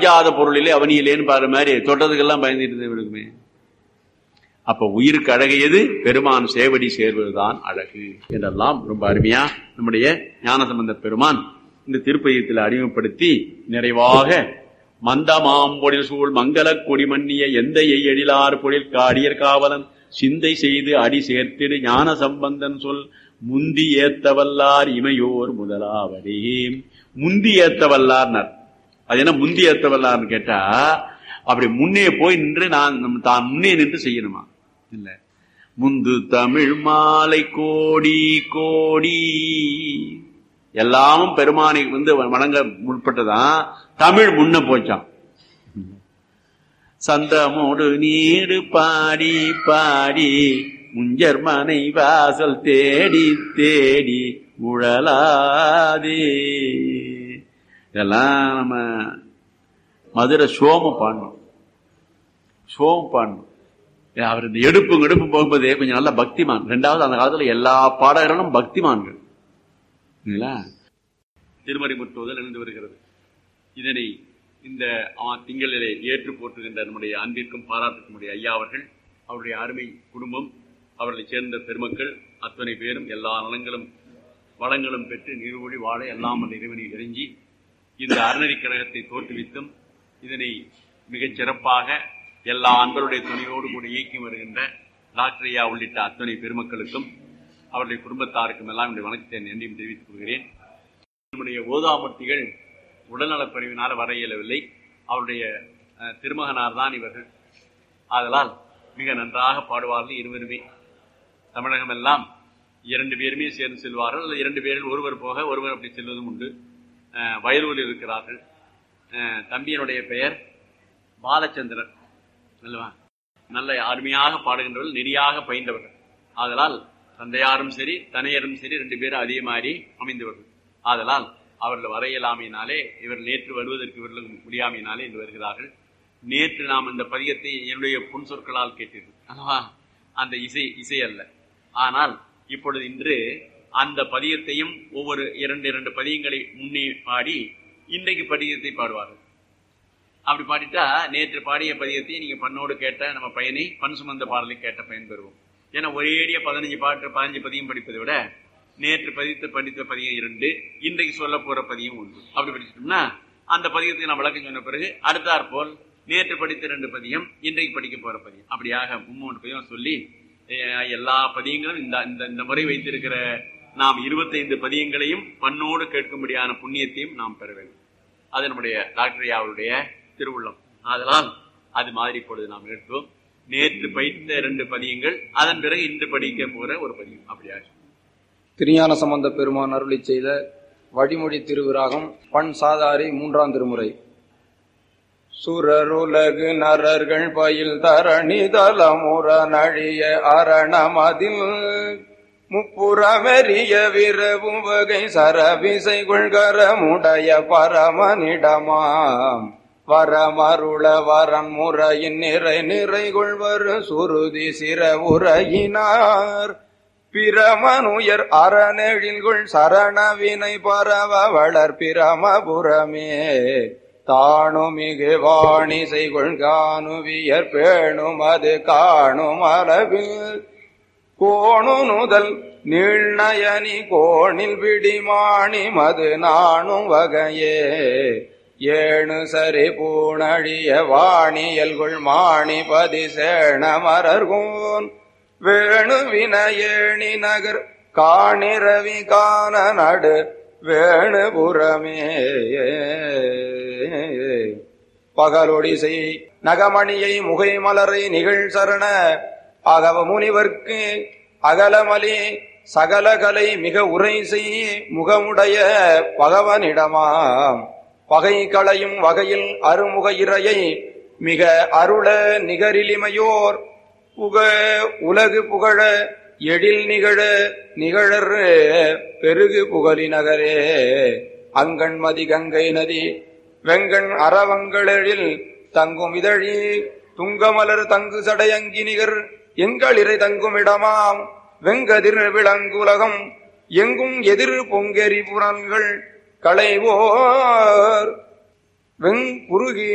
அஞ்சாத பொருளிலே அவனியிலேன்னு பாரு மாதிரி தொட்டதுக்கெல்லாம் பயந்துட்டு இருக்குமே அப்ப உயிருக்கு அழகு எது பெருமான் சேவடி சேர்வதுதான் அழகு என்றெல்லாம் ரொம்ப அருமையா நம்முடைய ஞானசம்பந்த பெருமான் இந்த திருப்பதியத்தில் அறிமுகப்படுத்தி நிறைவாக மந்தமாம் பொழில் சூழ் மங்கள கொடி மன்னிய எந்த எழிலார் பொழில் காடியர் காவலன் சிந்தை செய்து அடி சேர்த்திடு ஞான சம்பந்தன் சொல் முந்தி ஏத்தவல்லார் இமையோர் முதலாவதே முந்தி ஏத்தவல்லார்னர் அது என்ன முந்தி ஏத்தவல்லார்னு கேட்டா அப்படி முன்னே போய் நின்று நான் நம்ம தான் முன்னே நின்று செய்யணுமா இல்ல முந்து தமிழ் மாலை கோடி கோடி எல்லாமும் பெருமானை வந்து வணங்க முற்பட்டதான் தமிழ் முன்ன போச்சான் சந்தமோடு நீடு பாடி பாடி முஞ்சர் மனை வாசல் தேடி தேடி உழலாதே இதெல்லாம் நம்ம மதுரை சோம பாடணும் சோம பாடணும் அவர் இந்த எடுப்பு எடுப்பு போகும்போது கொஞ்சம் நல்ல பக்திமான் ரெண்டாவது அந்த காலத்துல எல்லா பாடகர்களும் பக்திமான்கள் திருமறை முற்றுவதல் இணைந்து வருகிறது இதனை இந்த திங்களிலே ஏற்று போற்றுகின்ற நம்முடைய அன்பிற்கும் பாராட்டுக்கும் ஐயா அவர்கள் அவருடைய அருமை குடும்பம் அவர்களை சேர்ந்த பெருமக்கள் அத்தனை பேரும் எல்லா நலங்களும் வளங்களும் பெற்று நீர்வழி வாழ எல்லாம் அந்த இறைவனை இறங்கி இந்த அறநெறி கழகத்தை தோற்றுவித்தும் இதனை மிகச் சிறப்பாக எல்லா அன்பருடைய துணையோடு கூட இயக்கி வருகின்ற டாக்டர் ஐயா உள்ளிட்ட அத்தனை பெருமக்களுக்கும் அவருடைய குடும்பத்தாருக்கும் எல்லாம் என்னுடைய வணக்கத்தை நன்றியும் தெரிவித்துக் கொள்கிறேன் நம்முடைய ஓதாமூர்த்திகள் உடல்நலக்குறைவினால் வர இயலவில்லை அவருடைய திருமகனார் தான் இவர்கள் ஆதலால் மிக நன்றாக பாடுவார்கள் இருவருமே தமிழகம் எல்லாம் இரண்டு பேருமே சேர்ந்து செல்வார்கள் அல்லது இரண்டு பேரில் ஒருவர் போக ஒருவர் அப்படி செல்வதும் உண்டு வயலூரில் இருக்கிறார்கள் தம்பியனுடைய பெயர் பாலச்சந்திரன் அல்லவா நல்ல அருமையாக பாடுகின்றவர்கள் நெறியாக பயின்றவர்கள் ஆதலால் தந்தையாரும் சரி தனையரும் சரி ரெண்டு பேரும் அதே மாதிரி அமைந்தவர்கள் ஆதலால் அவர்கள் வர இயலாமையினாலே இவர் நேற்று வருவதற்கு இவர்களுக்கு முடியாமையினாலே இன்று வருகிறார்கள் நேற்று நாம் இந்த பதியத்தை என்னுடைய புன் சொற்களால் கேட்டீர்கள் அல்லவா அந்த இசை இசை அல்ல ஆனால் இப்பொழுது இன்று அந்த பதியத்தையும் ஒவ்வொரு இரண்டு இரண்டு பதியங்களை முன்னே பாடி இன்றைக்கு பதியத்தை பாடுவார்கள் அப்படி பாடிட்டா நேற்று பாடிய பதியத்தை நீங்க பண்ணோடு கேட்ட நம்ம பையனை பண் சுமந்த பாடலை கேட்ட பயன் பெறுவோம் ஏன்னா ஒரேடியா பதினஞ்சு பாட்டு பதினஞ்சு பதியம் படிப்பதை விட நேற்று பதித்த படித்த பதியம் இரண்டு இன்றைக்கு சொல்ல போற பதியம் ஒன்று அப்படி படிச்சிட்டோம்னா அந்த பதியத்தை நான் விளக்கம் சொன்ன பிறகு அடுத்தாற் போல் நேற்று படித்த ரெண்டு பதியம் இன்றைக்கு படிக்க போற பதியம் அப்படியாக மும்மூன்று பதியம் சொல்லி எல்லா பதியங்களும் இந்த இந்த இந்த முறை வைத்திருக்கிற நாம் இருபத்தைந்து பதியங்களையும் பண்ணோடு கேட்கும்படியான புண்ணியத்தையும் நாம் பெற வேண்டும் அது நம்முடைய டாக்டர் அவருடைய திருவுள்ளம் அதனால் அது மாதிரி இப்பொழுது நாம் எடுத்தோம் நேற்று பயித்த இரண்டு பதியங்கள் அதன் பிறகு இன்று படிக்க போற ஒரு பதியம் அப்படியாக திருஞான சம்பந்த பெருமான் அருளி செய்த வழிமொழி திருவிராகம் பண் சாதாரி மூன்றாம் திருமுறை சுரருலகு நரர்கள் பயில் தரணி தலமுற நழிய அரணமதில் முப்புறமெறிய விரவும் வகை சரவிசை கொள்கரமுடைய பரமனிடமாம் வரமருள வரன் முறையின் நிறை நிறை கொள்வர் சுருதி சிற உரையினார் பிரமனுயர் அறநெழில்குள் சரணவினை பரவ வளர் பிரமபுரமே தாணுமிகு வாணி செய்கொள் காணுவியர் பேணும் அது காணும் அளவில் கோணு நுதல் நீழ்நயனி கோணில் விடிமாணி மது நாணும் வகையே ஏணு சரி பூணழிய வாணியல்குள் மாணி பதி சேண மரர்கோன் வேணு வினயேணி நகர் காணிரவி காண நடு வேணுபுறமே பகலொடிசை நகமணியை முகை மலரை நிகழ் சரண அகவ முனிவர்க்கு அகலமலி சகலகலை மிக உரை செய் முகமுடைய பகவனிடமாம் பகை களையும் வகையில் அருமுக இறையை மிக அருள நிகரிலிமையோர் புக உலகு புகழ எழில் நிகழ நிகழர் பெருகு புகழி நகரே அங்கண்மதி கங்கை நதி வெங்கண் அறவங்களெழில் தங்கும் இதழி துங்கமலர் தங்கு சடையங்கி நிகர் எங்களிரை தங்கும் இடமாம் வெங்கதிர் விளங்குலகம் எங்கும் எதிர் பொங்கெரி புறன்கள் களைவோர் வெங்குருகி